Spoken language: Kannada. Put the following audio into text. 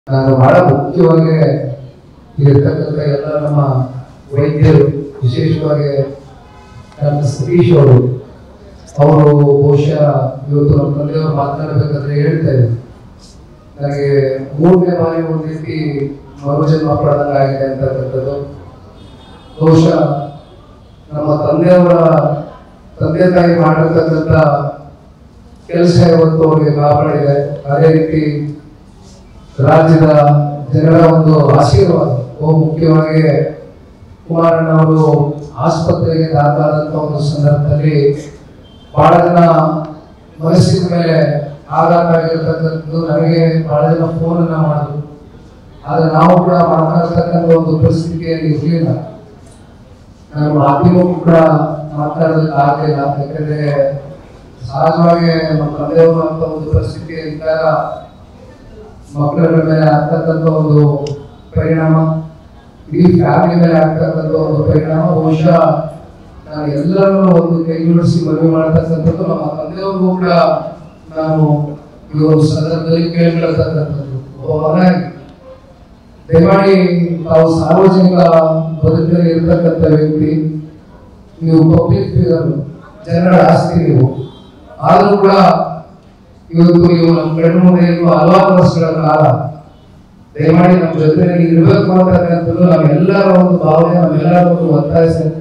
ನಾನು ಬಹಳ ಮುಖ್ಯವಾಗಿ ಇಲ್ಲಿರ್ತಕ್ಕಂಥ ಎಲ್ಲ ನಮ್ಮ ವೈದ್ಯರು ವಿಶೇಷವಾಗಿ ಡಾಕ್ಟರ್ ಸತೀಶ್ ಅವರು ಅವರು ಬಹುಶಃ ಇವತ್ತು ನಮ್ಮ ತಂದೆಯವರು ಮಾತನಾಡಬೇಕಾದ್ರೆ ಹೇಳ್ತಾ ಇದ್ರು ನನಗೆ ಮೂರನೇ ಬಾರಿ ಒಂದು ರೀತಿ ಮರುಜನ್ಮ ಪಡೆದಂಗಾಗಿದೆ ಅಂತಕ್ಕಂಥದ್ದು ಬಹುಶಃ ನಮ್ಮ ತಂದೆಯವರ ತಂದೆ ತಾಯಿ ಮಾಡಿರ್ತಕ್ಕಂಥ ಕೆಲಸ ಇವತ್ತು ಅವರಿಗೆ ಕಾಪಾಡಿದೆ ಅದೇ ರೀತಿ ರಾಜ್ಯದ ಜನರ ಒಂದು ಆಶೀರ್ವಾದ ಬಹು ಮುಖ್ಯವಾಗಿ ಕುಮಾರಣ್ಣ ಅವರು ಆಸ್ಪತ್ರೆಗೆ ದಾಖಲಾದಂಥ ಒಂದು ಸಂದರ್ಭದಲ್ಲಿ ಬಹಳ ಜನ ಮನಸ್ಸಿನ ಮೇಲೆ ಆಘಾತ ಆಗಿರ್ತಕ್ಕಂಥದ್ದು ನನಗೆ ಬಹಳ ಜನ ಫೋನನ್ನ ಮಾಡಿದ್ರು ಆದ್ರೆ ನಾವು ಕೂಡ ಮಾತನಾಡ್ತಕ್ಕಂಥ ಒಂದು ಪರಿಸ್ಥಿತಿಯಲ್ಲಿ ಇರಲಿಲ್ಲ ನಾನು ಮಾಧ್ಯಮಕ್ಕೂ ಕೂಡ ಮಾತನಾಡೋದಕ್ಕೆ ಆಗಲಿಲ್ಲ ಯಾಕಂದ್ರೆ ಸಹಜವಾಗಿ ನಮ್ಮ ತಂದೆಯವರು ಅಂತ ಒಂದು ಪರಿಸ್ಥಿತಿ ಇದ್ದಾಗ ಮಕ್ಕಳ ಮೇಲೆ ಆಗ್ತಕ್ಕಂಥ ಒಂದು ಪರಿಣಾಮ ಇಡೀ ಫ್ಯಾಮಿಲಿ ಮೇಲೆ ಆಗ್ತಕ್ಕಂಥ ಒಂದು ಪರಿಣಾಮ ಬಹುಶಃ ನಾನು ಎಲ್ಲರನ್ನೂ ಒಂದು ಕೈ ಜೋಡಿಸಿ ಮನವಿ ಮಾಡ್ತಕ್ಕಂಥದ್ದು ನಮ್ಮ ತಂದೆಯವ್ರಿಗೂ ಕೂಡ ನಾನು ಈ ಒಂದು ಸಂದರ್ಭದಲ್ಲಿ ಕೇಳ್ಕೊಳ್ತಕ್ಕಂಥದ್ದು ಒಬ್ಬ ಮಗನಾಗಿ ದಯಮಾಡಿ ತಾವು ಸಾರ್ವಜನಿಕ ಬದುಕಲ್ಲಿ ಇರ್ತಕ್ಕಂಥ ವ್ಯಕ್ತಿ ನೀವು ಪಬ್ಲಿಕ್ ಫಿಗರ್ ಜನರ ಆಸ್ತಿ ನೀವು ಆದರೂ ಕೂಡ ಇವತ್ತು ನೀವು ನಮ್ಮ ಕಣ್ಣು ಮುಂದೆ ಇರುವ ಹಲವಾರು ವರ್ಷಗಳ ಕಾಲ ದಯಮಾಡಿ ನಮ್ಮ ಜೊತೆಯಲ್ಲಿ ಇರಬೇಕು ಅಂತಕ್ಕಂಥದ್ದು ನಮ್ಮೆಲ್ಲರ ಒಂದು ಭಾವನೆ ನಮ್ಮೆಲ್ಲರ ಒಂದು ಒತ್ತಾಯ